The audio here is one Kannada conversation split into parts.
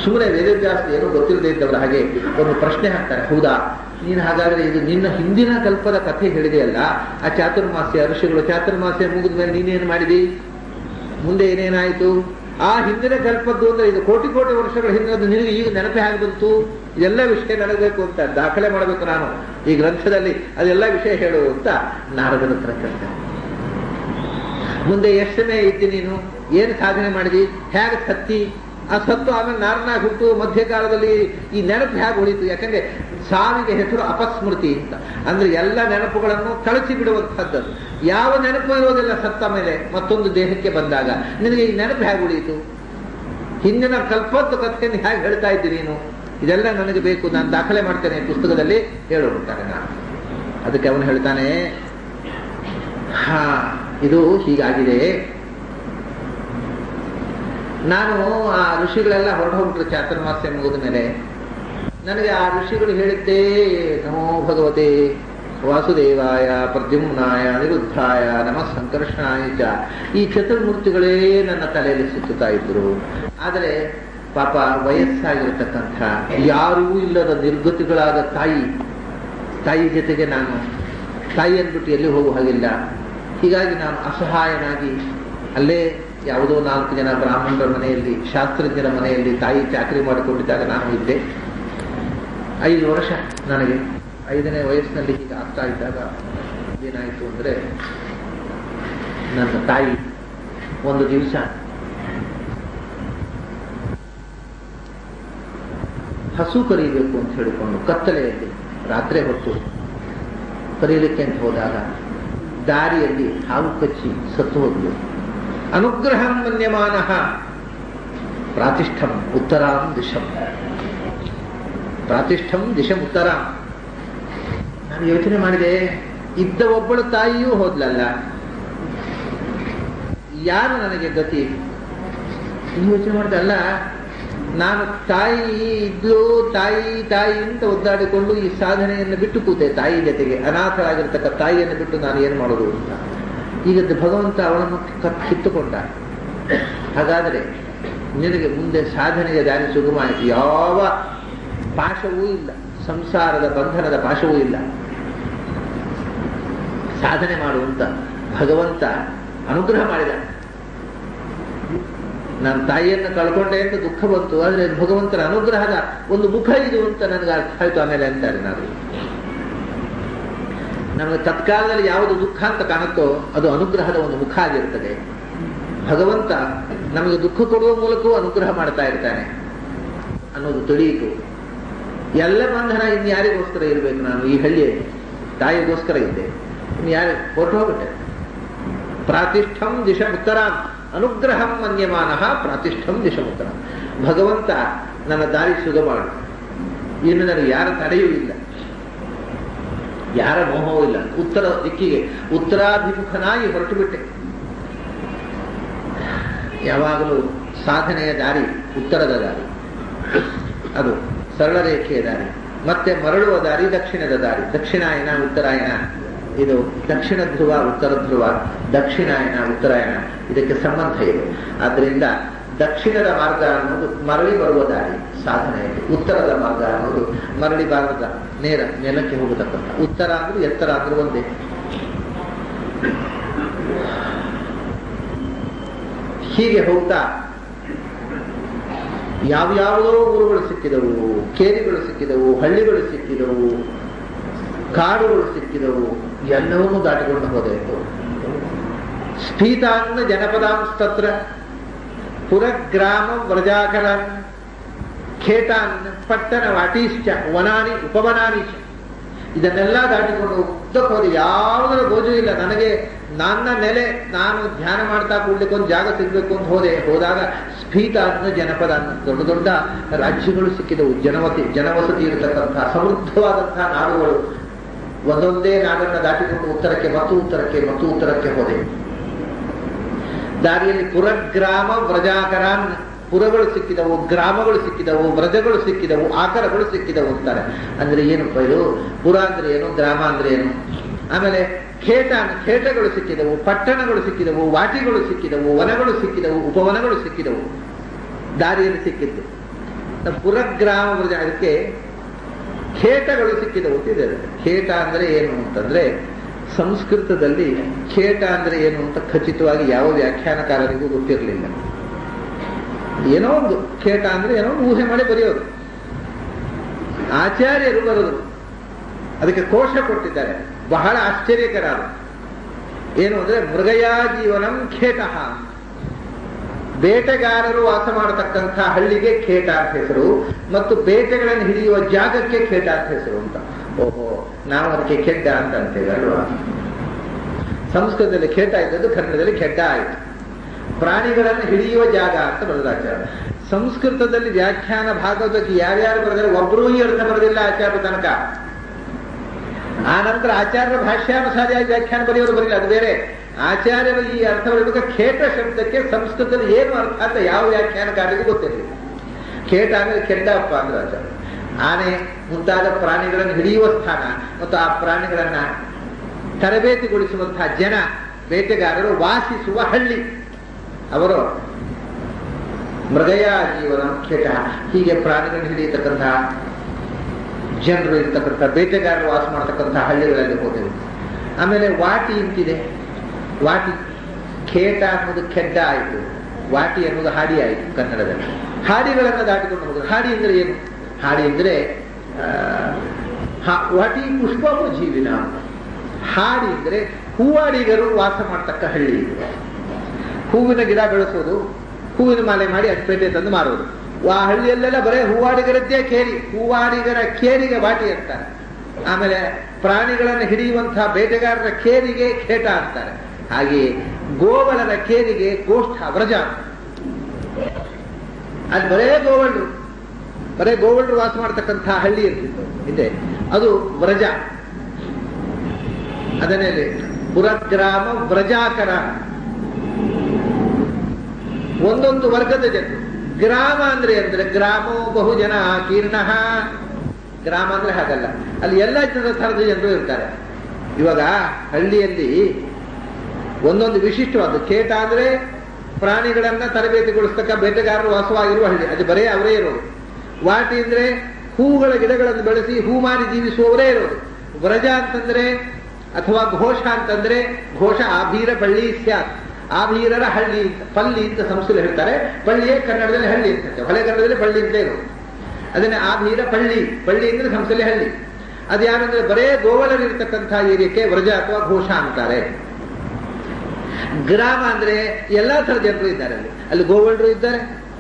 ಸುಮ್ಮನೆ ವೇದವ್ಯಾಸ ಏನೂ ಗೊತ್ತಿಲ್ಲದೆ ಇದ್ದವರ ಹಾಗೆ ಒಂದು ಪ್ರಶ್ನೆ ಹಾಕ್ತಾರೆ ಹೌದಾ ನೀನು ಹಾಗಾದ್ರೆ ಇದು ನಿನ್ನ ಹಿಂದಿನ ಕಲ್ಪದ ಕಥೆ ಹೇಳಿದೆಯಲ್ಲ ಆ ಚಾತುರ್ಮಾಸ್ಯ ಋಷಿಗಳು ಚಾತುರ್ಮಾಸ್ಯ ಮುಗಿದ ಮೇಲೆ ನೀನೇನು ಮಾಡಿದಿ ಮುಂದೆ ಏನೇನಾಯಿತು ಆ ಹಿಂದಿನ ಕಲ್ಪದ್ದು ಅಂದ್ರೆ ಇದು ಕೋಟಿ ಕೋಟಿ ವರ್ಷಗಳ ಹಿಂದಿನದ್ದು ನಿನಗೆ ಈಗ ನೆನಪೇ ಆಗಿ ಬಂತು ಇದೆಲ್ಲ ವಿಷಯ ನನಗಬೇಕು ಅಂತ ದಾಖಲೆ ಮಾಡಬೇಕು ನಾನು ಈ ಗ್ರಂಥದಲ್ಲಿ ಅದೆಲ್ಲ ವಿಷಯ ಹೇಳು ಅಂತ ನಾರದರ ಹತ್ರ ಕೇಳ್ತಾರೆ ಮುಂದೆ ಎಷ್ಟು ಸಮಯ ಇದ್ದಿ ನೀನು ಏನು ಸಾಧನೆ ಮಾಡಿದಿ ಹೇಗೆ ಸತ್ತಿ ಆ ಸತ್ತು ಆಮೇಲೆ ನಾರನಾಗ ಹುಟ್ಟು ಮಧ್ಯಕಾಲದಲ್ಲಿ ಈ ನೆನಪು ಹೇಗೆ ಉಳಿತು ಯಾಕಂದ್ರೆ ಸಾವಿಗೆ ಹೆಸರು ಅಪಸ್ಮೃತಿ ಅಂತ ಅಂದ್ರೆ ಎಲ್ಲ ನೆನಪುಗಳನ್ನು ಕಳಚಿ ಬಿಡುವಂತಹದ್ದು ಯಾವ ನೆನಪು ಇರೋದಿಲ್ಲ ಸತ್ತ ಮೇಲೆ ಮತ್ತೊಂದು ದೇಹಕ್ಕೆ ಬಂದಾಗ ನಿನಗೆ ಈ ನೆನಪು ಹೇಗೆ ಉಳಿಯಿತು ಹಿಂದಿನ ಕಲ್ಪದ್ದು ಕಥೆಯನ್ನು ಹೇಗೆ ಹೇಳ್ತಾ ಇದ್ದೀನಿ ನೀನು ಇದೆಲ್ಲ ನನಗೆ ಬೇಕು ನಾನು ದಾಖಲೆ ಮಾಡ್ತೇನೆ ಪುಸ್ತಕದಲ್ಲಿ ಹೇಳು ಅಂತಾರೆ ನಾನು ಅದಕ್ಕೆ ಅವನು ಹೇಳ್ತಾನೆ ಹಾ ಇದು ಹೀಗಾಗಿದೆ ನಾನು ಆ ಋಷಿಗಳೆಲ್ಲ ಹೊರಟು ಹೋಗ್ಬಿಟ್ರು ಚಾತುರ್ಮಾಸ್ಯ ಮುಗಿದ ಮೇಲೆ ನನಗೆ ಆ ಋಷಿಗಳು ಹೇಳಿದ್ದೇ ನಮೋ ಭಗವತೆ ವಾಸುದೇವಾಯ ಪ್ರದ್ಯುಮ್ನಾಯ ಅನಿರುದ್ಧಾಯ ನಮ ಸಂಕರ್ಷಣಾಯ ಚ ಈ ಚತುರ್ಮೂರ್ತಿಗಳೇ ನನ್ನ ತಲೆಯಲ್ಲಿ ಸುತ್ತುತ್ತಾ ಇದ್ರು ಆದರೆ ಪಾಪ ವಯಸ್ಸಾಗಿರತಕ್ಕಂಥ ಯಾರೂ ಇಲ್ಲದ ನಿರ್ಗತಿಗಳಾದ ತಾಯಿ ತಾಯಿ ಜೊತೆಗೆ ನಾನು ತಾಯಿ ಅಂದ್ಬಿಟ್ಟು ಎಲ್ಲಿ ಹೋಗುವ ಹಾಗಿಲ್ಲ ಹೀಗಾಗಿ ನಾನು ಅಸಹಾಯನಾಗಿ ಅಲ್ಲೇ ಯಾವುದೋ ನಾಲ್ಕು ಜನ ಬ್ರಾಹ್ಮಣರ ಮನೆಯಲ್ಲಿ ಶಾಸ್ತ್ರಜ್ಞರ ಮನೆಯಲ್ಲಿ ತಾಯಿ ಚಾಕರಿ ಮಾಡಿಕೊಂಡಿದ್ದಾಗ ನಾನು ಇದ್ದೆ ಐದು ವರ್ಷ ನನಗೆ ಐದನೇ ವಯಸ್ಸಿನಲ್ಲಿ ಹೀಗೆ ಆಗ್ತಾ ಇದ್ದಾಗ ಏನಾಯಿತು ಅಂದರೆ ನನ್ನ ತಾಯಿ ಒಂದು ದಿವಸ ಹಸು ಕರೀಬೇಕು ಅಂತ ಹೇಳಿಕೊಂಡು ಕತ್ತಲೆಯಲ್ಲಿ ರಾತ್ರಿ ಹೊತ್ತು ಕರೀಲಿಕ್ಕೆ ಅಂತ ಹೋದಾಗ ದಾರಿಯಲ್ಲಿ ಹಾವು ಕಚ್ಚಿ ಸತ್ತು ಹೋದ್ಲು ಅನುಗ್ರಹ ಮನ್ಯಮಾನ ಪ್ರಾತಿಷ್ಠಂ ಉತ್ತರಾಂ ದಿಶಂ ಪ್ರಾತಿಷ್ಠಂ ದಿಶಂ ಉತ್ತರಾಂ ನಾನು ಯೋಚನೆ ಮಾಡಿದೆ ಇದ್ದ ಒಬ್ಬಳು ತಾಯಿಯೂ ಹೋದ್ಲಲ್ಲ ಯಾರು ನನಗೆ ಗತಿ ಯೋಚನೆ ಮಾಡಿದೆ ಅಲ್ಲ ನಾನು ತಾಯಿ ಇದ್ಲು ತಾಯಿ ತಾಯಿ ಅಂತ ಒದ್ದಾಡಿಕೊಂಡು ಈ ಸಾಧನೆಯನ್ನು ಬಿಟ್ಟು ಕೂತೆ ತಾಯಿ ಜೊತೆಗೆ ಅನಾಥರಾಗಿರ್ತಕ್ಕ ತಾಯಿಯನ್ನು ಬಿಟ್ಟು ನಾನು ಏನು ಮಾಡೋದು ಅಂತ ಈಗ ಭಗವಂತ ಅವಳನ್ನು ಕತ್ ಕಿತ್ತುಕೊಂಡ ಹಾಗಾದರೆ ನಿನಗೆ ಮುಂದೆ ಸಾಧನೆಗೆ ದಾರಿ ಸುಗಮಾಯಿತು ಯಾವ ಪಾಶವೂ ಇಲ್ಲ ಸಂಸಾರದ ಬಂಧನದ ಪಾಶವೂ ಇಲ್ಲ ಸಾಧನೆ ಮಾಡುವಂತ ಭಗವಂತ ಅನುಗ್ರಹ ಮಾಡಿದ ನಾನು ತಾಯಿಯನ್ನು ಕಳ್ಕೊಂಡೆ ಅಂತ ದುಃಖ ಬಂತು ಆದ್ರೆ ಭಗವಂತನ ಅನುಗ್ರಹದ ಒಂದು ಮುಖ ಇದು ಅಂತ ನನಗೆ ಅರ್ಥ ಆಯ್ತು ಆಮೇಲೆ ಅಂತಾರೆ ನಾನು ನಮಗೆ ತತ್ಕಾಲದಲ್ಲಿ ಯಾವುದು ದುಃಖ ಅಂತ ಕಾಣುತ್ತೋ ಅದು ಅನುಗ್ರಹದ ಒಂದು ಮುಖ ಆಗಿರ್ತದೆ ಭಗವಂತ ನಮಗೆ ದುಃಖ ಕೊಡುವ ಮೂಲಕವೂ ಅನುಗ್ರಹ ಮಾಡ್ತಾ ಇರ್ತಾನೆ ಅನ್ನೋದು ತಿಳಿಯಿತು ಎಲ್ಲ ಬಂಧನ ಇನ್ಯಾರಿಗೋಸ್ಕರ ಇರಬೇಕು ನಾನು ಈ ಹಳ್ಳಿಯಲ್ಲಿ ತಾಯಿಗೋಸ್ಕರ ಇದ್ದೆ ಇನ್ನು ಯಾರು ಹೊರಟು ಹೋಗ್ಬಿಟ್ಟೆ ಪ್ರಾತಿಷ್ಠಂ ದಿಶ ಉತ್ತರ ಅನುಗ್ರಹಂ ಮನ್ಯಮಾನ ಪ್ರಾತಿಷ್ಠಂ ದಿಶ ಉತ್ತರ ಭಗವಂತ ನನ್ನ ದಾರಿ ಸುಗ ಮಾಡು ಇನ್ನು ನನಗೆ ಯಾರ ತಡೆಯೂ ಇಲ್ಲ ಯಾರ ಮೋಹವೂ ಇಲ್ಲ ಉತ್ತರ ದಿಕ್ಕಿಗೆ ಉತ್ತರಾಭಿಮುಖನಾಗಿ ಹೊರಟು ಬಿಟ್ಟೆ ಯಾವಾಗಲೂ ಸಾಧನೆಯ ದಾರಿ ಉತ್ತರದ ದಾರಿ ಅದು ಸರಳ ರೇಖೆಯ ದಾರಿ ಮತ್ತೆ ಮರಳುವ ದಾರಿ ದಕ್ಷಿಣದ ದಾರಿ ದಕ್ಷಿಣಾಯನ ಉತ್ತರಾಯಣ ಇದು ದಕ್ಷಿಣ ಧ್ರುವ ಉತ್ತರ ಧ್ರುವ ದಕ್ಷಿಣಾಯನ ಉತ್ತರಾಯಣ ಇದಕ್ಕೆ ಸಂಬಂಧ ಇದೆ ಆದ್ದರಿಂದ ದಕ್ಷಿಣದ ಮಾರ್ಗ ಅನ್ನೋದು ಮರಳಿ ಬರುವ ದಾರಿ ಸಾಧನೆಯಲ್ಲಿ ಉತ್ತರದ ಮಾರ್ಗ ಅನ್ನೋದು ಮರಳಿ ಬಾರದ ನೇರ ನೆಲಕ್ಕೆ ಹೋಗತಕ್ಕಂಥ ಉತ್ತರ ಅಂದ್ರೂ ಎತ್ತರ ಅಂದ್ರೂ ಒಂದೇ ಹೀಗೆ ಹೋಗ್ತಾ ಯಾವ್ಯಾವುದೋ ಊರುಗಳು ಸಿಕ್ಕಿದವು ಕೇರಿಗಳು ಸಿಕ್ಕಿದವು ಹಳ್ಳಿಗಳು ಸಿಕ್ಕಿದವು ಕಾಡುಗಳು ಸಿಕ್ಕಿದವು ಎಲ್ಲವನ್ನೂ ದಾಟಿಕೊಂಡು ಹೋದೆವು ಸ್ಫೀತಾನ್ನ ಜನಪದಾಂಸ್ತತ್ರ ಪುರಗ್ರಾಮ ವ್ರಜಾಕರ ಖೇಟಾನ್ ಪಟ್ಟಣ ವಾಟೀಶ್ಚ ವನಾನಿ ಉಪವನಾನಿ ಚ ಇದನ್ನೆಲ್ಲ ದಾಟಿಕೊಂಡು ಉದ್ದಕ್ಕೆ ಹೋದೆ ಯಾವುದರ ಗೋಜು ಇಲ್ಲ ನನಗೆ ನನ್ನ ನೆಲೆ ನಾನು ಧ್ಯಾನ ಮಾಡ್ತಾ ಕೂಡ್ಲಿಕ್ಕೆ ಒಂದು ಜಾಗ ಸಿಗ್ಬೇಕು ಅಂತ ಹೋದೆ ಹೋದಾಗ ಸ್ಫೀತ ಅನ್ನೋ ಜನಪದ ಅನ್ನೋ ದೊಡ್ಡ ದೊಡ್ಡ ರಾಜ್ಯಗಳು ಸಿಕ್ಕಿದವು ಜನವತಿ ಜನವಸತಿ ಇರತಕ್ಕಂತಹ ಸಮೃದ್ಧವಾದಂತಹ ನಾಡುಗಳು ಒಂದೊಂದೇ ನಾಡನ್ನ ದಾಟಿಕೊಂಡು ಉತ್ತರಕ್ಕೆ ಮತ್ತು ಉತ್ತರಕ್ಕೆ ಮತ್ತು ಉತ್ತರಕ್ಕೆ ಹೋದೆ ದಾರಿಯಲ್ಲಿ ಪುರಗ್ರಾಮ ವ್ರಜಾಕರಾನ್ ಪುರಗಳು ಸಿಕ್ಕಿದವು ಗ್ರಾಮಗಳು ಸಿಕ್ಕಿದವು ವ್ರಜಗಳು ಸಿಕ್ಕಿದವು ಆಕರಗಳು ಸಿಕ್ಕಿದವು ಅಂತಾರೆ ಅಂದ್ರೆ ಏನಪ್ಪ ಇದು ಪುರ ಅಂದ್ರೆ ಏನು ಗ್ರಾಮ ಅಂದ್ರೆ ಏನು ಆಮೇಲೆ ಖೇಟ ಖೇಟಗಳು ಸಿಕ್ಕಿದವು ಪಟ್ಟಣಗಳು ಸಿಕ್ಕಿದವು ವಾಟಿಗಳು ಸಿಕ್ಕಿದವು ವನಗಳು ಸಿಕ್ಕಿದವು ಉಪವನಗಳು ಸಿಕ್ಕಿದವು ದಾರಿಯಲ್ಲಿ ಸಿಕ್ಕಿದ್ದು ಪುರಗ್ರಾಮ ವ್ರಜ ಅದಕ್ಕೆ ಖೇಟಗಳು ಸಿಕ್ಕಿದವು ಅಂತ ಇದೆ ಅದಕ್ಕೆ. ಖೇಟ ಅಂದ್ರೆ ಏನು ಅಂತಂದ್ರೆ ಸಂಸ್ಕೃತದಲ್ಲಿ ಖೇಟ ಅಂದ್ರೆ ಏನು ಅಂತ ಖಚಿತವಾಗಿ ಯಾವ ವ್ಯಾಖ್ಯಾನಕಾರರಿಗೂ ಗೊತ್ತಿರಲಿಲ್ಲ ಏನೋ ಒಂದು ಖೇಟ ಅಂದ್ರೆ ಏನೋ ಒಂದು ಊಹೆ ಮಾಡಿ ಬರೆಯೋದು ಆಚಾರ್ಯರು ಬರೆದರು ಅದಕ್ಕೆ ಕೋಶ ಕೊಟ್ಟಿದ್ದಾರೆ ಬಹಳ ಆಶ್ಚರ್ಯಕರ ಅದು. ಏನು ಅಂದ್ರೆ ಮೃಗಯಾ ಜೀವನಂ ಖೇಟಃ ಬೇಟೆಗಾರರು ವಾಸ ಮಾಡತಕ್ಕಂಥ ಹಳ್ಳಿಗೆ ಖೇಟ ಅಂತ ಹೆಸರು ಮತ್ತು ಬೇಟೆಗಳನ್ನು ಹಿಡಿಯುವ ಜಾಗಕ್ಕೆ ಖೇಟ ಅಂತ ಹೆಸರು ಅಂತ ಓಹೋ ನಾವು ಅದಕ್ಕೆ ಖೆಡ್ಡ ಅಂತ ಅಂತೇವೆ ಅಲ್ವಾ ಸಂಸ್ಕೃತದಲ್ಲಿ ಖೇಟ ಇದ್ದದ್ದು ಕನ್ನಡದಲ್ಲಿ ಖೆಡ್ಡ ಆಯಿತು ಪ್ರಾಣಿಗಳನ್ನು ಹಿಡಿಯುವ ಜಾಗ ಅಂತ ಬರೆದಾಚಾರ ಸಂಸ್ಕೃತದಲ್ಲಿ ವ್ಯಾಖ್ಯಾನ ಭಾಗವತಕ್ಕೆ ಯಾರ್ಯಾರು ಬರೆದರೆ ಒಬ್ಬರೂ ಈ ಅರ್ಥ ಬರೆದಿಲ್ಲ ಆಚಾರ್ಯ ತನಕ ಆ ನಂತರ ಆಚಾರ್ಯರ ಭಾಷ್ಯಾನುಸಾರಿಯಾಗಿ ವ್ಯಾಖ್ಯಾನ ಬರೆಯೋರು ಬರಲಿಲ್ಲ ಅದು ಬೇರೆ ಆಚಾರ್ಯರು ಈ ಅರ್ಥ ಬರೆಯುವಾಗ ಖೇಟ ಶಬ್ದಕ್ಕೆ ಸಂಸ್ಕೃತದಲ್ಲಿ ಏನು ಅರ್ಥ ಅಂತ ಯಾವ ವ್ಯಾಖ್ಯಾನಕಾರರಿಗೂ ಗೊತ್ತಿರಲಿಲ್ಲ ಖೇಟ ಅಂದ್ರೆ ಕೆಡ್ಡಪ್ಪ ಅಂದ್ರೆ ಆಚಾರ್ಯ ಆನೆ ಮುಂತಾದ ಪ್ರಾಣಿಗಳನ್ನು ಹಿಡಿಯುವ ಸ್ಥಾನ ಮತ್ತು ಆ ಪ್ರಾಣಿಗಳನ್ನ ತರಬೇತಿಗೊಳಿಸುವಂತಹ ಜನ ಬೇಟೆಗಾರರು ವಾಸಿಸುವ ಹಳ್ಳಿ ಅವರು ಮೃಗಯ ಜೀವನ ಖೇಟ ಹೀಗೆ ಪ್ರಾಣಿಗಳನ್ನು ಹಿಡಿಯತಕ್ಕಂತಹ ಜನರು ಇರ್ತಕ್ಕಂಥ ಬೇಟೆಗಾರರು ವಾಸ ಮಾಡತಕ್ಕಂಥ ಹಳ್ಳಿಗಳಲ್ಲಿ ಹೋದೆವು ಆಮೇಲೆ ವಾಟಿ ಅಂತಿದೆ ವಾಟಿ ಖೇಟ ಅನ್ನೋದು ಖೆಡ್ಡ ಆಯಿತು ವಾಟಿ ಅನ್ನೋದು ಹಾಡಿ ಆಯಿತು ಕನ್ನಡದಲ್ಲಿ ಹಾಡಿಗಳನ್ನು ದಾಟಿಕೊಂಡು ಹೋಗುದು ಹಾಡಿ ಅಂದ್ರೆ ಏನು ಹಾಡಿ ಅಂದ್ರೆ ಆ, ಹ- ವಾಟಿ ಪುಷ್ಪವು ಜೀವಿನ ಹಾಡಿ ಅಂದ್ರೆ ಹೂವಾಡಿಗರು ವಾಸ ಮಾಡತಕ್ಕ ಹಳ್ಳಿ ಇದು ಹೂವಿನ ಗಿಡ ಬೆಳೆಸೋದು ಹೂವಿನ ಮಾಲೆ ಮಾಡಿ ಅಟ್ಪೇಟೆ ತಂದು ಮಾರೋದು ಆ ಹಳ್ಳಿಯಲ್ಲೆಲ್ಲ ಬರೇ ಹೂವಾಡಿಗರದ್ದೇ ಕೇರಿ ಹೂವಾಡಿಗರ ಕೇರಿಗೆ ಬಾಟಿ ಅಂತಾರೆ ಆಮೇಲೆ ಪ್ರಾಣಿಗಳನ್ನು ಹಿಡಿಯುವಂತಹ ಬೇಟೆಗಾರರ ಕೇರಿಗೆ ಖೇಟ ಅಂತಾರೆ ಹಾಗೆ ಗೋವಲರ ಕೇರಿಗೆ ಗೋಷ್ಠ ವ್ರಜ ಅಲ್ಲಿ ಬರೇ ಗೋವಳರು ಬರೇ ಗೋವಳರು ವಾಸ ಮಾಡತಕ್ಕಂತಹ ಹಳ್ಳಿ ಇರ್ತಿತ್ತು ಇದೆ ಅದು ವ್ರಜ ಅದನ್ನೇ ಇಲ್ಲಿ ಪುರಗ್ರಾಮ ವ್ರಜಾಕರ ಒಂದೊಂದು ವರ್ಗದ ಜನರು ಗ್ರಾಮ ಅಂದ್ರೆ ಅಂದ್ರೆ ಗ್ರಾಮೋ ಬಹುಜನ ಕೀರ್ಣ ಗ್ರಾಮ ಅಂದ್ರೆ ಹಾಗಲ್ಲ ಅಲ್ಲಿ ಎಲ್ಲ ಜನರ ಥರದ ಜನರು ಇರ್ತಾರೆ ಇವಾಗ ಹಳ್ಳಿಯಲ್ಲಿ ಒಂದೊಂದು ವಿಶಿಷ್ಟವಾದ ಕೇಟ ಅಂದ್ರೆ ಪ್ರಾಣಿಗಳನ್ನ ತರಬೇತಿಗೊಳಿಸ್ತಕ್ಕ ಬೇಟೆಗಾರರು ವಾಸವಾಗಿರುವ ಹಳ್ಳಿ ಅದು ಬರೇ ಅವರೇ ಇರೋದು ವಾಟಿ ಅಂದ್ರೆ ಹೂಗಳ ಗಿಡಗಳನ್ನು ಬೆಳೆಸಿ ಹೂ ಮಾರಿ ಜೀವಿಸುವವರೇ ಇರೋದು ವ್ರಜ ಅಂತಂದ್ರೆ ಅಥವಾ ಘೋಷ ಅಂತಂದ್ರೆ ಘೋಷ ಆಭೀರ ಬಳ್ಳಿ ಸ್ಯಾತ್ ಆಭೀರರ ಹಳ್ಳಿ ಅಂತ ಪಲ್ಲಿ ಅಂತ ಸಂಸ್ಕೃತ ಹೇಳ್ತಾರೆ ಪಳ್ಳಿಯೇ ಕನ್ನಡದಲ್ಲಿ ಹಳ್ಳಿ ಅಂತ ಹೊಳೆ ಕನ್ನಡದಲ್ಲಿ ಪಳ್ಳಿ ಅಂತ ಇರೋದು ಅದನ್ನೇ ಆಭೀರ ಪಳ್ಳಿ ಪಳ್ಳಿ ಅಂದ್ರೆ ಸಂಸ್ಥೆಯಲ್ಲಿ ಹಳ್ಳಿ ಅದು ಯಾರಂದ್ರೆ ಬರೇ ಗೋವಲರಿರ್ತಕ್ಕಂಥ ಏರಿಯಕ್ಕೆ ವ್ರಜ ಅಥವಾ ಘೋಷ ಅಂತಾರೆ ಗ್ರಾಮ ಅಂದ್ರೆ ಎಲ್ಲಾ ತರ ಜನರು ಇದ್ದಾರೆ ಅಲ್ಲಿ ಅಲ್ಲಿ ಗೋವಳರು ಇದ್ದಾರೆ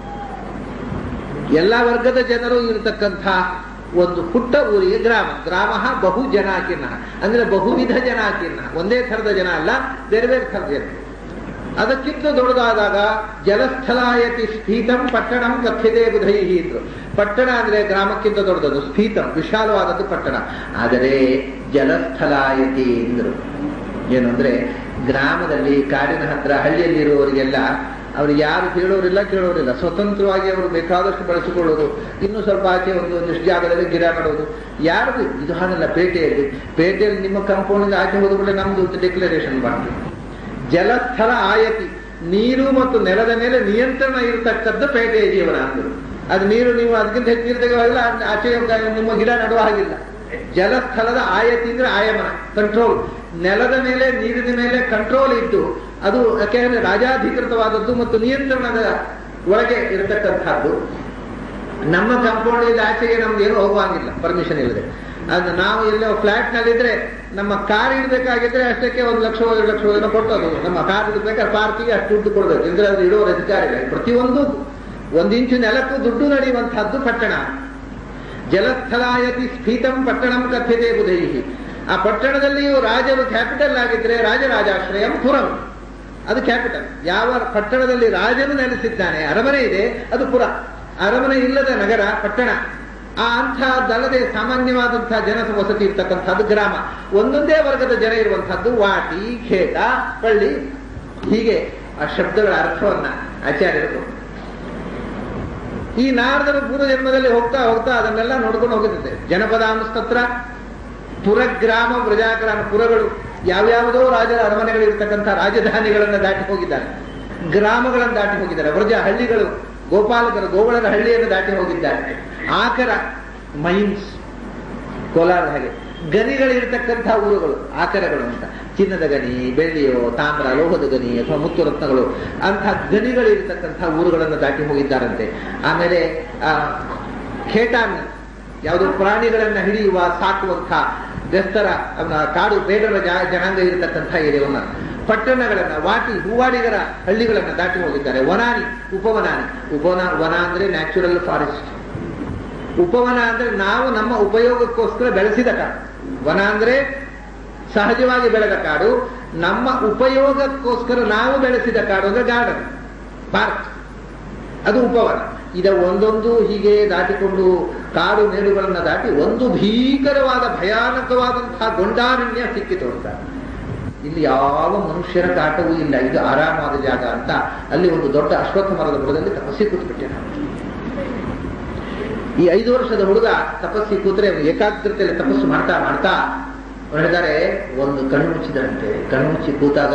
ಎಲ್ಲಾ ವರ್ಗದ ಜನರು ಇರತಕ್ಕಂಥ ಒಂದು ಪುಟ್ಟ ಊರಿಗೆ ಗ್ರಾಮ ಗ್ರಾಮ ಬಹು ಜನಾಕೀರ್ಣ ಅಂದ್ರೆ ಬಹುವಿಧ ಜನಾಕೀರ್ಣ ಒಂದೇ ಥರದ ಜನ ಅಲ್ಲ ಬೇರೆ ಬೇರೆ ಥರದ ಜನ ಅದಕ್ಕಿಂತ ದೊಡ್ಡದಾದಾಗ ಜಲಸ್ಥಲಾಯತಿ ಸ್ಫೀತಂ ಪಟ್ಟಣಂ ಕಥ್ಯತೆ ಬುಧೈಹಿ ಇದ್ರು ಪಟ್ಟಣ ಅಂದ್ರೆ ಗ್ರಾಮಕ್ಕಿಂತ ದೊಡ್ಡದು ಸ್ಫೀತಂ ವಿಶಾಲವಾದದ್ದು ಪಟ್ಟಣ ಆದರೆ ಜಲಸ್ಥಲಾಯತಿ ಎಂದ್ರು ಏನು ಅಂದ್ರೆ ಗ್ರಾಮದಲ್ಲಿ ಕಾಡಿನ ಹತ್ರ ಹಳ್ಳಿಯಲ್ಲಿ ಇರುವವರಿಗೆಲ್ಲ ಅವರು ಯಾರು ಕೇಳೋರಿಲ್ಲ ಕೇಳೋರಿಲ್ಲ ಸ್ವತಂತ್ರವಾಗಿ ಅವರು ಬೇಕಾದಷ್ಟು ಬಳಸಿಕೊಳ್ಳೋದು ಇನ್ನು ಸ್ವಲ್ಪ ಆಚೆ ಒಂದು ಒಂದಿಷ್ಟು ಜಾಗದಲ್ಲಿ ಗಿಡ ನೆಡೋದು ಯಾರು ಇದು ಹಾಗಲ್ಲ ಪೇಟೆಯಲ್ಲಿ ಪೇಟೆಯಲ್ಲಿ ನಿಮ್ಮ ಕಾಂಪೌಂಡ್ ಆಚೆ ಹೋದ ಕೂಡ ನಮ್ದು ಅಂತ ಡಿಕ್ಲರೇಷನ್ ಮಾಡ್ತೀವಿ ಜಲಸ್ಥಳ ಆಯತಿ ನೀರು ಮತ್ತು ನೆಲದ ಮೇಲೆ ನಿಯಂತ್ರಣ ಇರತಕ್ಕದ್ದು ಪೇಟೆಯ ಜೀವನ ಅಂದರು ಅದು ನೀರು ನೀವು ಅದಕ್ಕಿಂತ ಹೆಚ್ಚು ನೀರು ತೆಗೆಯುವಾಗಿಲ್ಲ ಆಚೆ ನಿಮ್ಮ ಗಿಡ ನೆಡುವ ಹಾಗಿಲ್ಲ ಜಲಸ್ಥಳದ ಆಯತಿ ಅಂದ್ರೆ ಆಯಮನ ಕಂಟ್ರೋಲ್ ನೆಲದ ಮೇಲೆ ನೀರಿನ ಮೇಲೆ ಕಂಟ್ರೋಲ್ ಇದ್ದು ಅದು ಯಾಕೆಂದ್ರೆ ರಾಜಾಧಿಕೃತವಾದದ್ದು ಮತ್ತು ನಿಯಂತ್ರಣದ ಒಳಗೆ ಇರತಕ್ಕಂಥದ್ದು ನಮ್ಮ ಕಾಂಪೌಂಡ್ ಆಚೆಗೆ ನಮ್ಗೆ ಏನೂ ಹೋಗುವಂಗಿಲ್ಲ ಪರ್ಮಿಷನ್ ಇಲ್ಲದೆ ಅದು ನಾವು ಎಲ್ಲೋ ಫ್ಲಾಟ್ ನಲ್ಲಿದ್ರೆ ನಮ್ಮ ಕಾರ್ ಇಡಬೇಕಾಗಿದ್ರೆ ಅಷ್ಟಕ್ಕೆ ಒಂದು ಲಕ್ಷ ಎರಡು ಲಕ್ಷ ಏನೋ ಕೊಟ್ಟದು ನಮ್ಮ ಕಾರ್ ಇಡಬೇಕಾದ್ರೆ ಪಾರ್ಕಿಗೆ ಅಷ್ಟು ದುಡ್ಡು ಕೊಡಬೇಕು ಇದ್ರೆ ಅದು ಇಡುವ ಅಧಿಕಾರ ಇಲ್ಲ ಪ್ರತಿಯೊಂದು ಒಂದು ಇಂಚು ನೆಲಕ್ಕೂ ದುಡ್ಡು ನಡೆಯುವಂತಹದ್ದು ಪಟ್ಟಣ ಜಲಸ್ಥಲಾಯತಿ ಸ್ಫೀತಂ ಪಟ್ಟಣಂ ಕಥ್ಯತೆ ಬುಧೈಹಿ ಆ ಪಟ್ಟಣದಲ್ಲಿಯೂ ರಾಜರು ಕ್ಯಾಪಿಟಲ್ ಆಗಿದ್ರೆ ರಾಜರಾಜಾಶ್ರಯಂ ಪುರಂ ಅದು ಕ್ಯಾಪಿಟಲ್ ಯಾವ ಪಟ್ಟಣದಲ್ಲಿ ರಾಜನು ನೆಲೆಸಿದ್ದಾನೆ ಅರಮನೆ ಇದೆ ಅದು ಪುರ ಅರಮನೆ ಇಲ್ಲದ ನಗರ ಪಟ್ಟಣ ಆ ಅಂಥದ್ದಲ್ಲದೆ ಸಾಮಾನ್ಯವಾದಂತಹ ಜನ ವಸತಿ ಇರ್ತಕ್ಕಂಥದ್ದು ಗ್ರಾಮ ಒಂದೊಂದೇ ವರ್ಗದ ಜನ ಇರುವಂತಹದ್ದು ವಾಟಿ ಖೇಟ ಪಳ್ಳಿ ಹೀಗೆ ಆ ಶಬ್ದಗಳ ಅರ್ಥವನ್ನ ಆಚಾರ್ಯರು ಕೊಟ್ಟರು. ಈ ನಾರದರು ಪೂರ್ವ ಜನ್ಮದಲ್ಲಿ ಹೋಗ್ತಾ ಹೋಗ್ತಾ ಅದನ್ನೆಲ್ಲ ನೋಡ್ಕೊಂಡು ಹೋಗುತ್ತಿದೆ ಜನಪದಾಂಸ್ತತ್ರ ಪುರಗ್ರಾಮ ಪ್ರಜಾಗ್ರಾಮ ಪುರಗಳು ಯಾವ್ಯಾವುದೋ ರಾಜರ ಅರಮನೆಗಳಿರ್ತಕ್ಕಂಥ ರಾಜಧಾನಿಗಳನ್ನು ದಾಟಿ ಹೋಗಿದ್ದಾರೆ ಗ್ರಾಮಗಳನ್ನು ದಾಟಿ ಹೋಗಿದ್ದಾರೆ ವ್ರಜ ಹಳ್ಳಿಗಳು ಗೋಪಾಲಕರ ಗೋವಳರ ಹಳ್ಳಿಯನ್ನು ದಾಟಿ ಹೋಗಿದ್ದಾರೆ ಆಕರ ಮೈನ್ಸ್ ಕೋಲಾರ ಹಾಗೆ ಗನಿಗಳಿರ್ತಕ್ಕಂಥ ಊರುಗಳು ಆಕರಗಳು ಅಂತ ಚಿನ್ನದ ಗನಿ ಬೆಳ್ಳಿಯೋ ತಾಮ್ರ ಲೋಹದ ಗನಿ ಅಥವಾ ಮುತ್ತು ರತ್ನಗಳು ಅಂಥ ಗನಿಗಳಿರ್ತಕ್ಕಂಥ ಊರುಗಳನ್ನು ದಾಟಿ ಹೋಗಿದ್ದಾರಂತೆ ಆಮೇಲೆ ಆ, ಖೇಟಾನ್ ಯಾವುದು ಪ್ರಾಣಿಗಳನ್ನ ಹಿಡಿಯುವ ಸಾಕುವಂಥ ಬೆಸ್ತರ ಅವನ ಕಾಡು ಬೇಡರ ಜಾ- ಜನಾಂಗ ಇರತಕ್ಕಂಥ ಏರಿಯವನ್ನ ಪಟ್ಟಣಗಳನ್ನ ವಾಟಿ ಹೂವಾಡಿಗರ ಹಳ್ಳಿಗಳನ್ನ ದಾಟಿ ಹೋಗಿದ್ದಾರೆ ವನಾನಿ ಉಪವನಾನಿ ಉಪವನ ವನ ಅಂದ್ರೆ ನ್ಯಾಚುರಲ್ ಫಾರೆಸ್ಟ್ ಉಪವನ ಅಂದ್ರೆ ನಾವು ನಮ್ಮ ಉಪಯೋಗಕ್ಕೋಸ್ಕರ ಬೆಳೆಸಿದ ಕಾಡು ವನ ಅಂದ್ರೆ ಸಹಜವಾಗಿ ಬೆಳೆದ ಕಾಡು ನಮ್ಮ ಉಪಯೋಗಕ್ಕೋಸ್ಕರ ನಾವು ಬೆಳೆಸಿದ ಕಾಡು ಅಂದ್ರೆ ಗಾರ್ಡನ್ ಪಾರ್ಕ್ ಅದು ಉಪವನ ಇದ ಒಂದೊಂದು ಹೀಗೆ ದಾಟಿಕೊಂಡು ಕಾಡು ಮೇಡುಗಳನ್ನ ದಾಟಿ ಒಂದು ಭೀಕರವಾದ ಭಯಾನಕವಾದಂತಹ ಗೊಂಡಾರಣ್ಯ ಸಿಕ್ಕಿತು ಅಂತ ಇಲ್ಲಿ ಯಾವ ಮನುಷ್ಯರ ಕಾಟವೂ ಇಲ್ಲ ಇದು ಆರಾಮವಾದ ಜಾಗ ಅಂತ ಅಲ್ಲಿ ಒಂದು ದೊಡ್ಡ ಅಶ್ವತ್ಥ ಮರದ ಬುಡದಲ್ಲಿ ತಪಸ್ಸಿ ಕೂತ್ಬಿಟ್ಟೆ ನಾನು ಈ ಐದು ವರ್ಷದ ಹುಡುಗ ತಪಸ್ಸಿ ಕೂತ್ರೆ ಅವ್ನು ಏಕಾಗ್ರತೆಯಲ್ಲಿ ತಪಸ್ಸು ಮಾಡ್ತಾ ಮಾಡ್ತಾ ಅವ್ರು ಹೇಳಿದ್ದಾರೆ ಒಂದು ಕಣ್ಣು ಮುಚ್ಚಿದರಂತೆ ಕಣ್ಣು ಮುಚ್ಚಿ ಕೂತಾಗ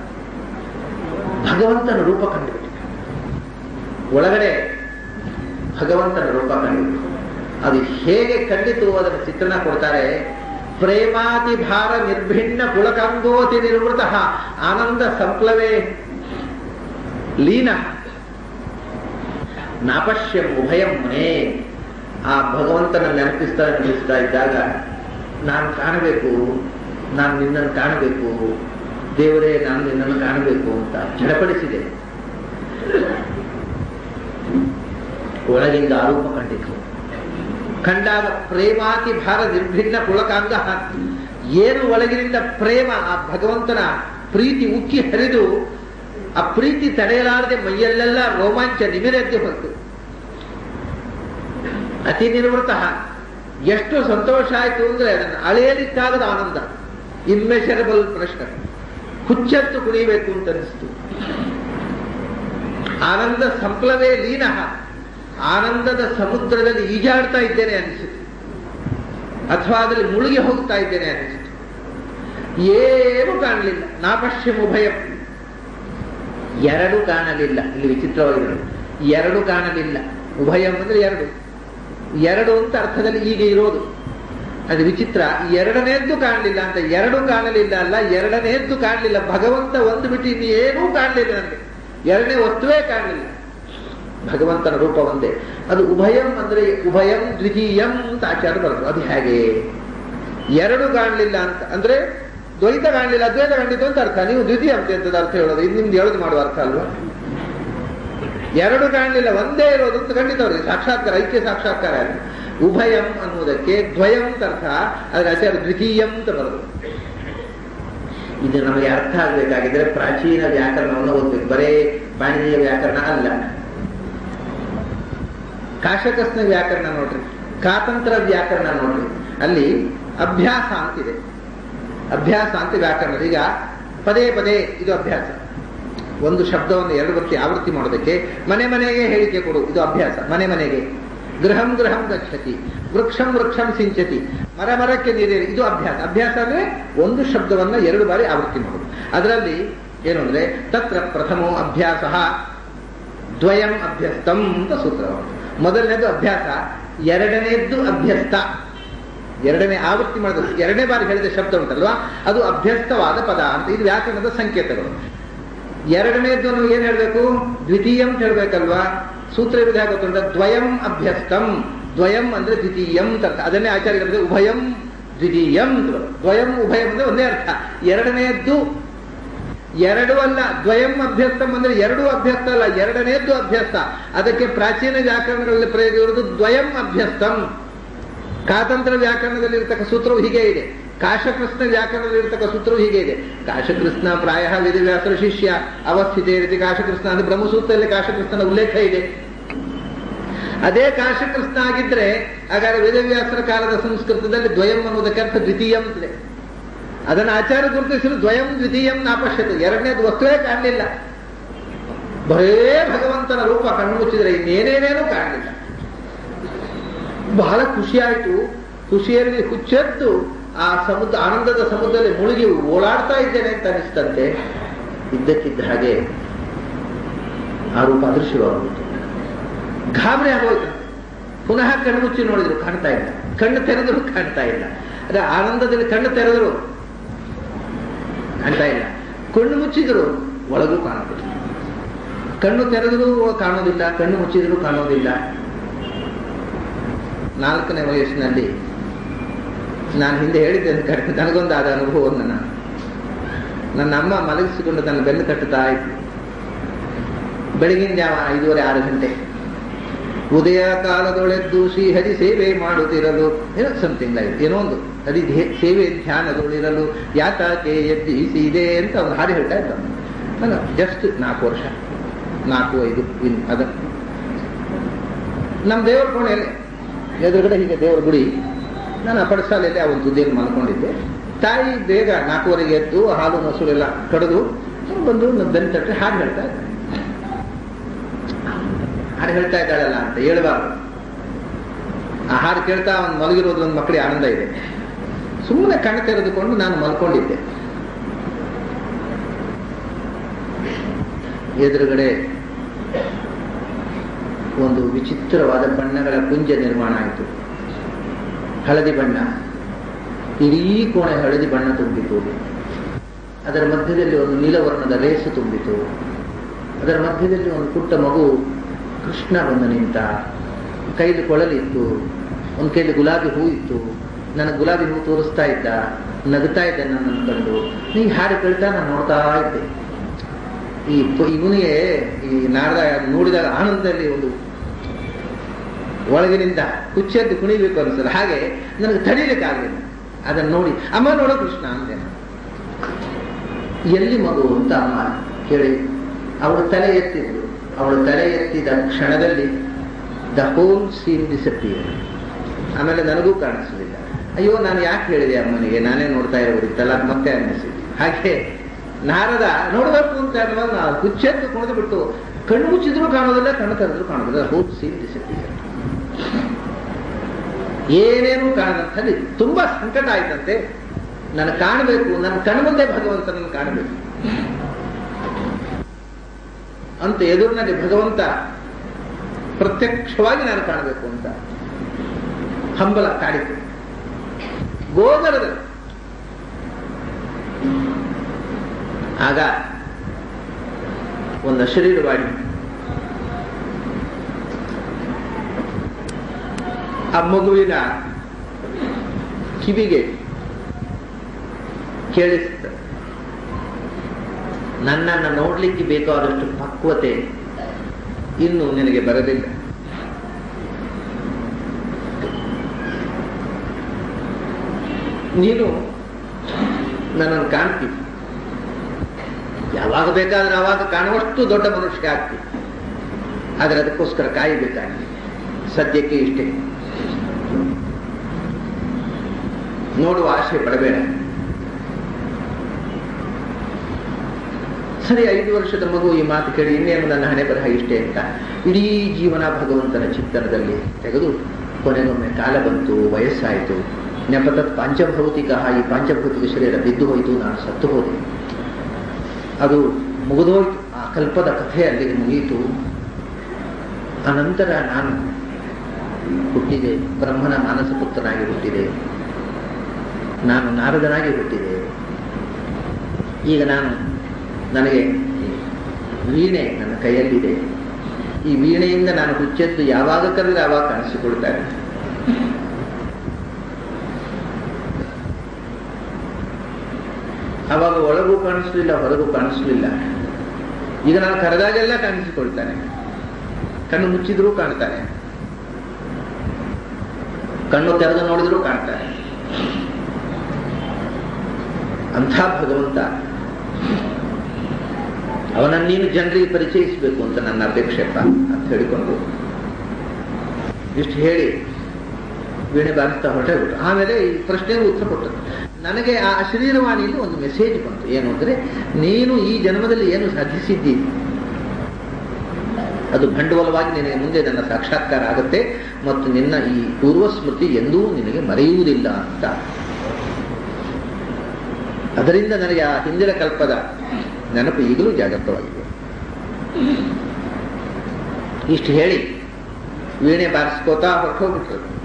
ಭಗವಂತನ ರೂಪ ಕಂಡುಬಿಟ್ಟಿದೆ ಒಳಗಡೆ ಭಗವಂತನ ರೂಪ ಕಂಡಿತು ಅದು ಹೇಗೆ ಕಂಡಿತು ಅದರ ಚಿತ್ರಣ ಕೊಡ್ತಾರೆ ಪ್ರೇಮಾತಿ ಭಾರ ನಿರ್ಭಿನ್ನ ಪುಳಕಂಗೋತಿ ನಿರ್ವೃತ ಆನಂದ ಸಂಪ್ಲವೇ ಲೀನ ನಾಪಶ್ಯಂ ಉಭಯಂ ಮನೆ ಆ ಭಗವಂತನ ನೆನಪಿಸ್ತಾ ನೆನಪಿಸ್ತಾ ಇದ್ದಾಗ ನಾನು ಕಾಣಬೇಕು ನಾನು ನಿನ್ನನ್ನು ಕಾಣಬೇಕು ದೇವರೇ ನಾನು ನಿನ್ನನ್ನು ಕಾಣಬೇಕು ಅಂತ ಚಡಪಡಿಸಿದೆ ಒಳಗಿಂದ ಆರೋಪ ಕಂಡಿತು ಕಂಡಾಗ ಪ್ರೇಮಾತಿ ಭಾರ ನಿರ್ಭಿನ್ನ ಪುಳಕಾಂಗ ಏನು ಒಳಗಿನಿಂದ ಪ್ರೇಮ ಆ ಭಗವಂತನ ಪ್ರೀತಿ ಉಕ್ಕಿ ಹರಿದು ಆ ಪ್ರೀತಿ ತಡೆಯಲಾರದೆ ಮೈಯಲ್ಲೆಲ್ಲ ರೋಮಾಂಚ ನಿಮಿರೆದ್ದು ಹೊತ್ತು ಅತಿ ನಿರ್ವೃತ ಎಷ್ಟು ಸಂತೋಷ ಆಯ್ತು ಅಂದ್ರೆ ಅದನ್ನು ಅಳೆಯಲಿಕ್ಕಾಗದ ಆನಂದ ಇನ್ಮೆಷರಬಲ್ ಪ್ರಶ್ನೆ ಹುಚ್ಚತ್ತು ಕುಣಿಬೇಕು ಅಂತ ಅನಿಸ್ತು ಆನಂದ ಸಂಪ್ಲವೇ ಲೀನ ಆನಂದದ ಸಮುದ್ರದಲ್ಲಿ ಈಜಾಡ್ತಾ ಇದ್ದೇನೆ ಅನಿಸಿತು ಅಥವಾ ಅದರಲ್ಲಿ ಮುಳುಗಿ ಹೋಗ್ತಾ ಇದ್ದೇನೆ ಅನಿಸಿತು ಏನು ಕಾಣಲಿಲ್ಲ ನಾಪಶ್ಯಂ ಉಭಯಂ ಎರಡು ಕಾಣಲಿಲ್ಲ ಇಲ್ಲಿ ವಿಚಿತ್ರವಾಗಿ ನೋಡಿ. ಎರಡು ಕಾಣಲಿಲ್ಲ ಉಭಯಂ ಅಂದ್ರೆ ಎರಡು ಎರಡು ಅಂತ ಅರ್ಥದಲ್ಲಿ ಈಗ ಇರೋದು ಅದು ವಿಚಿತ್ರ ಎರಡನೇದ್ದು ಕಾಣಲಿಲ್ಲ ಅಂತ ಎರಡು ಕಾಣಲಿಲ್ಲ ಅಲ್ಲ ಎರಡನೇದ್ದು ಕಾಣಲಿಲ್ಲ ಭಗವಂತ ಒಂದು ಬಿಟ್ಟು ಇನ್ನು ಏನೂ ಕಾಣಲಿಲ್ಲ ನನಗೆ ಎರಡನೇ ವಸ್ತುವೇ ಕಾಣಲಿಲ್ಲ ಭಗವಂತನ ರೂಪ ಒಂದೇ ಅದು ಉಭಯಂ ಅಂದ್ರೆ ಉಭಯಂ ದ್ವಿತೀಯಂ ಅಂತ ಆಚಾರ ಬರೋದು ಅದು ಹೇಗೆ ಎರಡು ಕಾಣಲಿಲ್ಲ ಅಂತ ಅಂದ್ರೆ ದ್ವೈತ ಕಾಣಲಿಲ್ಲ ಅದ್ವೈತ ಕಂಡಿತು ಅಂತ ಅರ್ಥ ನೀವು ದ್ವಿತೀಯ ಅಂತ ಎಂತದ ಅರ್ಥ ಹೇಳೋದು ಇದು ನಿಮ್ದು ಹೇಳೋದು ಮಾಡುವ ಅರ್ಥ ಅಲ್ವಾ ಎರಡು ಕಾಣಲಿಲ್ಲ ಒಂದೇ ಇರೋದು ಅಂತ ಖಂಡಿತ ಅವ್ರಿಗೆ ಸಾಕ್ಷಾತ್ಕಾರ ಐಕ್ಯ ಸಾಕ್ಷಾತ್ಕಾರ ಅದು. ಉಭಯಂ ಅನ್ನುವುದಕ್ಕೆ ದ್ವಯಂ ಅಂತ ಅರ್ಥ ಅದರ ಆಚಾರ ದ್ವಿತೀಯಂ ಅಂತ ಬರೋದು ಇದು ನಮಗೆ ಅರ್ಥ ಆಗ್ಬೇಕಾಗಿದ್ರೆ ಪ್ರಾಚೀನ ವ್ಯಾಕರಣವನ್ನು ಓದ್ಬೇಕು ಬರೇ ಪಾಣಿನಿಯ ವ್ಯಾಕರಣ ಅಲ್ಲ ಕಾಶಕಸ್ನ ವ್ಯಾಕರಣ ನೋಡ್ರಿ ಕಾತಂತ್ರ ವ್ಯಾಕರಣ ನೋಡ್ರಿ ಅಲ್ಲಿ ಅಭ್ಯಾಸ ಅಂತಿದೆ ಅಭ್ಯಾಸ ಅಂತ ವ್ಯಾಕರಣ ಈಗ ಪದೇ ಪದೇ ಇದು ಅಭ್ಯಾಸ ಒಂದು ಶಬ್ದವನ್ನು ಎರಡು ಬರ್ತಿ ಆವೃತ್ತಿ ಮಾಡೋದಕ್ಕೆ ಮನೆ ಮನೆಗೆ ಹೇಳಿಕೆ ಕೊಡು ಇದು ಅಭ್ಯಾಸ ಮನೆ ಮನೆಗೆ ಗೃಹಂ ಗೃಹಂ ಗಚ್ಚತಿ ವೃಕ್ಷಂ ವೃಕ್ಷಂ ಸಿಂಚತಿ ಮರ ಮರಕ್ಕೆ ನೀರೇರಿ ಇದು ಅಭ್ಯಾಸ ಅಭ್ಯಾಸ ಅಂದ್ರೆ ಒಂದು ಶಬ್ದವನ್ನ ಎರಡು ಬಾರಿ ಆವೃತ್ತಿ ಮಾಡೋದು ಅದರಲ್ಲಿ ಏನು ಅಂದ್ರೆ ತತ್ರ ಪ್ರಥಮೋ ಅಭ್ಯಾಸ ದ್ವಯಂ ಅಭ್ಯಸ್ತಂ ಅಂತ ಸೂತ್ರ ಮೊದಲನೇದು ಅಭ್ಯಾಸ ಎರಡನೇದ್ದು ಅಭ್ಯಸ್ತ ಎರಡನೇ ಆವೃತ್ತಿ ಮಾಡಿದ ಎರಡನೇ ಬಾರಿ ಹೇಳಿದ ಶಬ್ದ ಉಂಟಲ್ವಾ ಅದು ಅಭ್ಯಸ್ತವಾದ ಪದ ಅಂತ ಇದು ವ್ಯಾಕರಣದ ಸಂಕೇತಗಳು ಎರಡನೇದ್ದು ನಾವು ಏನ್ ಹೇಳ್ಬೇಕು ದ್ವಿತೀಯಂ ಅಂತ ಹೇಳ್ಬೇಕಲ್ವಾ ಸೂತ್ರ ಇರುವುದು ಹೇಗೆ ಗೊತ್ತುಂಟ ದ್ವಯಂ ಅಭ್ಯಸ್ತಂ ದ್ವಯಂ ಅಂದ್ರೆ ದ್ವಿತೀಯಂ ಅಂತ ಅರ್ಥ ಅದನ್ನೇ ಆಚಾರ್ಯ ಉಭಯಂ ದ್ವಿತೀಯಂ ಅಂತ ಬರುತ್ತೆ. ದ್ವಯಂ ಉಭಯಂ ಅಂದ್ರೆ ಒಂದೇ ಅರ್ಥ ಎರಡನೆಯದ್ದು ಎರಡು ಅಲ್ಲ ದ್ವಯಂ ಅಭ್ಯಸ್ತಂ ಅಂದ್ರೆ ಎರಡು ಅಭ್ಯಸ್ತ ಅಲ್ಲ ಎರಡನೇದ್ದು ಅಭ್ಯಸ್ತ ಅದಕ್ಕೆ ಪ್ರಾಚೀನ ವ್ಯಾಕರಣಗಳಲ್ಲಿ ಪ್ರಯೋಗ ಇರುವುದು ದ್ವಯಂ ಅಭ್ಯಸ್ತಂ ಕಾತಂತ್ರ ವ್ಯಾಕರಣದಲ್ಲಿ ಇರತಕ್ಕ ಸೂತ್ರವು ಹೀಗೆ ಇದೆ ಕಾಶಕೃಷ್ಣ ವ್ಯಾಕರಣದಲ್ಲಿ ಇರತಕ್ಕ ಸೂತ್ರವು ಹೀಗೆ ಇದೆ ಕಾಶಕೃಷ್ಣ ಪ್ರಾಯ ವೇದವ್ಯಾಸರ ಶಿಷ್ಯ ಅವಸ್ಥಿತ ರೀತಿ ಕಾಶಕೃಷ್ಣ ಅಂದ್ರೆ ಬ್ರಹ್ಮಸೂತ್ರದಲ್ಲಿ ಕಾಶಕೃಷ್ಣನ ಉಲ್ಲೇಖ ಇದೆ ಅದೇ ಕಾಶಕೃಷ್ಣ ಆಗಿದ್ರೆ ಹಾಗಾದ್ರೆ ವೇದವ್ಯಾಸರ ಕಾಲದ ಸಂಸ್ಕೃತದಲ್ಲಿ ದ್ವಯಂ ಅನ್ನೋದಕ್ಕೆ ಅರ್ಥ ದ್ವಿತೀಯಂ ಇದೆ ಅದನ್ನು ಆಚಾರ ಗುರುತಿಸಲು ದ್ವಯಂ ದ್ವಿತೀಯಂ ನಾಪಶ್ಯತೆ ಎರಡನೇದು ವಸ್ತುವೇ ಕಾಣಲಿಲ್ಲ ಬರೇ ಭಗವಂತನ ರೂಪ ಕಣ್ಣು ಮುಚ್ಚಿದ್ರೆ ಇನ್ನೇನೇನೇನೂ ಕಾಣಲಿಲ್ಲ ಬಹಳ ಖುಷಿಯಾಯಿತು ಖುಷಿಯಲ್ಲಿ ಹುಚ್ಚೆದ್ದು ಆ ಸಮುದ್ರ ಆನಂದದ ಸಮುದ್ರದಲ್ಲಿ ಮುಳುಗಿ ಓಡಾಡ್ತಾ ಇದ್ದೇನೆ ಅಂತ ಅನಿಸ್ತಂತೆ ಇದ್ದಕ್ಕಿದ್ದ ಹಾಗೆ ಆ ರೂಪ ಅದೃಶ್ಯವಾಗುವುದು ಗಾಬರಿ ಆಗೋಯ್ತು ಪುನಃ ಕಣ್ಣು ಮುಚ್ಚಿ ನೋಡಿದ್ರು ಕಾಣ್ತಾ ಇಲ್ಲ ಕಣ್ಣು ತೆರೆದ್ರು ಕಾಣ್ತಾ ಇಲ್ಲ ಅದೇ ಆನಂದದಲ್ಲಿ ಕಣ್ಣು ತೆರೆದ್ರು ಕಾಣ್ತಾ ಇಲ್ಲ ಕಣ್ಣು ಮುಚ್ಚಿದ್ರು ಒಳಗೂ ಕಾಣೋದಿಲ್ಲ ಕಣ್ಣು ತೆರೆದರೂ ಕಾಣೋದಿಲ್ಲ ಕಣ್ಣು ಮುಚ್ಚಿದ್ರು ಕಾಣೋದಿಲ್ಲ ನಾಲ್ಕನೇ ವಯಸ್ಸಿನಲ್ಲಿ ನಾನು ಹಿಂದೆ ಹೇಳಿದ್ದೆ ಅಂತ ಕಡೆ ನನಗೊಂದಾದ ಅನುಭವವನ್ನು ನಾನು ನನ್ನ ಅಮ್ಮ ಮಲಗಿಸಿಕೊಂಡು ನನ್ನ ಬೆನ್ನು ಕಟ್ಟುತ್ತಾ ಇತ್ತು ಬೆಳಗಿನ ಜಾವ ಐದೂವರೆ ಆರು ಗಂಟೆ ಉದಯ ಕಾಲದೊಳೆದ್ದು ಶ್ರೀಹರಿ ಸೇವೆ ಮಾಡುತ್ತಿರಲು ಏನೋ ಸಮಥಿಂಗ್ ಲೈಕ್ ಏನೋ ಒಂದು ಹರಿ ಧ್ಯೇ- ಸೇವೆ ಧ್ಯಾನದೊಳಿರಲು ಯಾತಕ್ಕೆ ಎದ್ದಿಸಿದೆ ಅಂತ ಒಂದು ಹಾಡು ಹೇಳ್ತಾ ಇದ್ದ ನಾನು ಜಸ್ಟ್ ನಾಲ್ಕು ವರ್ಷ ನಾಲ್ಕು ಐದು ಇನ್ ಅದ ನಮ್ಮ ದೇವರ ಕೋಣೆಯಲ್ಲಿ ಎದುರುಗಡೆ ಹೀಗೆ ದೇವರ ಗುಡಿ ನಾನು ಆ ಪಡಸಾಲೆಯಲ್ಲಿ ಆ ಒಂದು ತುದಿಯಲ್ಲಿ ಮಲ್ಕೊಂಡಿದ್ದೆ ತಾಯಿ ಬೇಗ ನಾಲ್ಕೂವರೆಗೆ ಎದ್ದು ಹಾಲು ಮೊಸರು ಎಲ್ಲ ಕಡಿದು ಬಂದು ನನ್ನ ಬೆನ್ನು ತಟ್ಟೆ ಹಾಡು ಹೇಳ್ತಾ ಇದ್ದೆ ಹಾಡು ಹೇಳ್ತಾ ಇದ್ದಾಳಲ್ಲ ಅಂತ ಹೇಳ್ಬಾರ್ದು ಆ ಹಾಡು ಕೇಳ್ತಾ ಅವ್ನು ಮಲಗಿರೋದು ಒಂದು ಮಕ್ಕಳಿಗೆ ಆನಂದ ಇದೆ ಸುಮ್ಮನೆ ಕಣ್ಣು ತೆರೆದುಕೊಂಡು ನಾನು ಮಲ್ಕೊಂಡಿದ್ದೆ ಎದುರುಗಡೆ ಒಂದು ವಿಚಿತ್ರವಾದ ಬಣ್ಣಗಳ ಪುಂಜ ನಿರ್ಮಾಣ ಆಯಿತು ಹಳದಿ ಬಣ್ಣ ಇಡೀ ಕೋಣೆ ಹಳದಿ ಬಣ್ಣ ತುಂಬಿತು ಅದರ ಮಧ್ಯದಲ್ಲಿ ಒಂದು ನೀಲವರ್ಣದ ರೇಸು ತುಂಬಿತು ಅದರ ಮಧ್ಯದಲ್ಲಿ ಒಂದು ಪುಟ್ಟ ಮಗು ಕೃಷ್ಣ ಬಂದು ನಿಂತ ಕೈಲಿ ಕೊಳಲಿತ್ತು ಒಂದು ಕೈಲಿ ಗುಲಾಬಿ ಹೂ ಇತ್ತು ನನಗೆ ಗುಲಾಬಿ ಹೂ ತೋರಿಸ್ತಾ ಇದ್ದ ನಗುತ್ತಾ ಇದ್ದ ನನ್ನನ್ನು ಕಂಡು ನೀ ಹಾಡು ಕೇಳ್ತಾ ನಾನು ನೋಡ್ತಾ ಇದ್ದೆ ಈ ಪ- ಇವನಿಗೆ ಈ ನಾರದ ನೋಡಿದಾಗ ಆನಂದದಲ್ಲಿ ಒಂದು ಒಳಗಿನಿಂದ ಕುಚ್ಚೆದ್ದು ಕುಣಿಬೇಕು ಅನಿಸಲ್ಲ ಹಾಗೆ ನನಗೆ ತಡೀಲಿಕ್ಕಾಗಲಿಲ್ಲ ಅದನ್ನು ನೋಡಿ ಅಮ್ಮ ನೋಡೋ ಕೃಷ್ಣ ಅಂದೆ ನಾನು. ಎಲ್ಲಿ ಮಗು ಅಂತ ಅಮ್ಮ ಕೇಳಿ ಅವಳು ತಲೆ ಎತ್ತಿದ್ಲು ಅವಳು ತಲೆ ಎತ್ತಿದ ಕ್ಷಣದಲ್ಲಿ ದ ಹೋಲ್ ಸೀನ್ ಡಿಸಪಿಯರ್ ಆಮೇಲೆ ನನಗೂ ಕಾಣಿಸಲಿಲ್ಲ ಅಯ್ಯೋ ನಾನು ಯಾಕೆ ಹೇಳಿದೆ ಅಮ್ಮನಿಗೆ ನಾನೇ ನೋಡ್ತಾ ಇರೋದಿತ್ತಲ್ಲ ಅಂತ ಮತ್ತೆ ಅನ್ನಿಸಿದೆ ಹಾಗೆ ನಾರದ ನೋಡಬೇಕು ಅಂತ ಅನ್ನುವಾಗ ನಾವು ಹುಚ್ಚೆತ್ತು ಕುಣಿದು ಬಿಟ್ಟು ಕಣ್ಣು ಮುಚ್ಚಿದ್ರು ಕಾಣೋದಿಲ್ಲ ಕಣ್ಣು ತೆರೆದ್ರು ಕಾಣೋದಿಲ್ಲ ಹೋಲ್ ಸೀನ್ ಡಿಸಪಿಯರ್ ಏನೇನೂ ಕಾಣದಂಥಲ್ಲಿ ತುಂಬಾ ಸಂಕಟ ಆಯ್ತಂತೆ ನಾನು ಕಾಣಬೇಕು ನನ್ನ ಕಣ್ಮುಂದೆ ಭಗವಂತನನ್ನು ಕಾಣಬೇಕು ಅಂತ ಎದುರಿನಲ್ಲಿ ಭಗವಂತ ಪ್ರತ್ಯಕ್ಷವಾಗಿ ನಾನು ಕಾಣಬೇಕು ಅಂತ ಹಂಬಲ ಕಾಡಿತು ಗೋದರದಲ್ಲಿ ಆಗ ಒಂದು ಶರೀರವಾಡಿ ಆ ಮಗುವಿನ ಕಿವಿಗೆ ಕೇಳಿಸುತ್ತೆ ನನ್ನನ್ನು ನೋಡ್ಲಿಕ್ಕೆ ಬೇಕಾದಷ್ಟು ಪಕ್ವತೆ ಇನ್ನು ನಿನಗೆ ಬರಲಿಲ್ಲ ನೀನು ನನ್ನನ್ನು ಕಾಣ್ತೀವಿ ಯಾವಾಗ ಬೇಕಾದ್ರೆ ಆವಾಗ ಕಾಣುವಷ್ಟು ದೊಡ್ಡ ಮನುಷ್ಯ ಆಗ್ತೀವಿ ಆದರೆ ಅದಕ್ಕೋಸ್ಕರ ಕಾಯಬೇಕಾಗಿ ಸದ್ಯಕ್ಕೆ ಇಷ್ಟೇ ನೋಡುವ ಆಸೆ ಪಡಬೇಡ ಸರಿ ಐದು ವರ್ಷದ ಮಗು ಈ ಮಾತು ಕೇಳಿ ಇನ್ನೇನು ನನ್ನ ಹಣೆ ಬರಹ ಇಷ್ಟೇ ಅಂತ ಇಡೀ ಜೀವನ ಭಗವಂತನ ಚಿತ್ತನದಲ್ಲಿ ತೆಗೆದು ಕೊನೆಗೊಮ್ಮೆ ಕಾಲ ಬಂತು ವಯಸ್ಸಾಯಿತು ನೆಪತತ್ ಪಾಂಚಭೌತಿಕ ಈ ಪಾಂಚಭೌತಿಕ ಶರೀರ ಬಿದ್ದು ಹೋಯಿತು ನಾನು ಸತ್ತು ಹೋದೆ ಅದು ಮುಗಿದೋಯ್ತು ಆ ಕಲ್ಪದ ಕಥೆ ಅಲ್ಲಿಗೆ ಮುಗಿಯಿತು ಅನಂತರ ನಾನು ಹುಟ್ಟಿದೆ ಬ್ರಹ್ಮನ ಮಾನಸ ಪುತ್ರನಾಗಿ ಹುಟ್ಟಿದೆ ನಾನು ನಾರದನಾಗಿ ಹುಟ್ಟಿದೆ ಈಗ ನಾನು ನನಗೆ ವೀಣೆ ನನ್ನ ಕೈಯಲ್ಲಿದೆ ಈ ವೀಣೆಯಿಂದ ನಾನು ಹುಚ್ಚೆದ್ದು ಯಾವಾಗ ಕರೆದ್ರೆ ಆವಾಗ ಕಾಣಿಸಿಕೊಳ್ತಾರೆ ಆವಾಗ ಒಳಗೂ ಕಾಣಿಸ್ಲಿಲ್ಲ ಹೊರಗೂ ಕಾಣಿಸ್ಲಿಲ್ಲ ಈಗ ನಾನು ಕರೆದಾಗೆಲ್ಲ ಕಾಣಿಸಿಕೊಳ್ತಾನೆ ಕಣ್ಣು ಮುಚ್ಚಿದ್ರೂ ಕಾಣ್ತಾನೆ ಕಣ್ಣು ತೆರೆದು ನೋಡಿದ್ರೂ ಕಾಣ್ತಾನೆ ಅಂಥ ಭಗವಂತ ಅವನನ್ನು ನೀನು ಜನರಿಗೆ ಪರಿಚಯಿಸಬೇಕು ಅಂತ ನನ್ನ ಅಪೇಕ್ಷೆಪ್ಪ ಅಂತ ಹೇಳಿಕೊಂಡು ಇಷ್ಟು ಹೇಳಿ ವೀಣೆ ಬಾರಿಸ್ತಾ ಹೊರಟೆ ಬಿಟ್ಟು ಆಮೇಲೆ ಈ ಪ್ರಶ್ನೆಗೆ ಉತ್ತರ ಕೊಟ್ಟರು ನನಗೆ ಆ ಶರೀರವಾಣಿಯಲ್ಲಿ ಒಂದು ಮೆಸೇಜ್ ಬಂತು ಏನು ಅಂದ್ರೆ ನೀನು ಈ ಜನ್ಮದಲ್ಲಿ ಏನು ಸಾಧಿಸಿದ್ದಿ ಅದು ಬಂಡವಾಳವಾಗಿ ನಿನಗೆ ಮುಂದೆ ನನ್ನ ಸಾಕ್ಷಾತ್ಕಾರ ಆಗುತ್ತೆ ಮತ್ತು ನಿನ್ನ ಈ ಪೂರ್ವ ಸ್ಮೃತಿ ಎಂದೂ ನಿನಗೆ ಮರೆಯುವುದಿಲ್ಲ ಅಂತ ಅದರಿಂದ ನನಗೆ ಆ ಹಿಂದಿನ ಕಲ್ಪದ ನೆನಪು ಈಗಲೂ ಜಾಗೃತವಾಗಿದೆ ಇಷ್ಟು ಹೇಳಿ ವೀಣೆ ಬಾರಿಸ್ಕೋತಾ ಹೊರಟೋಗ್ಬಿಟ್ರು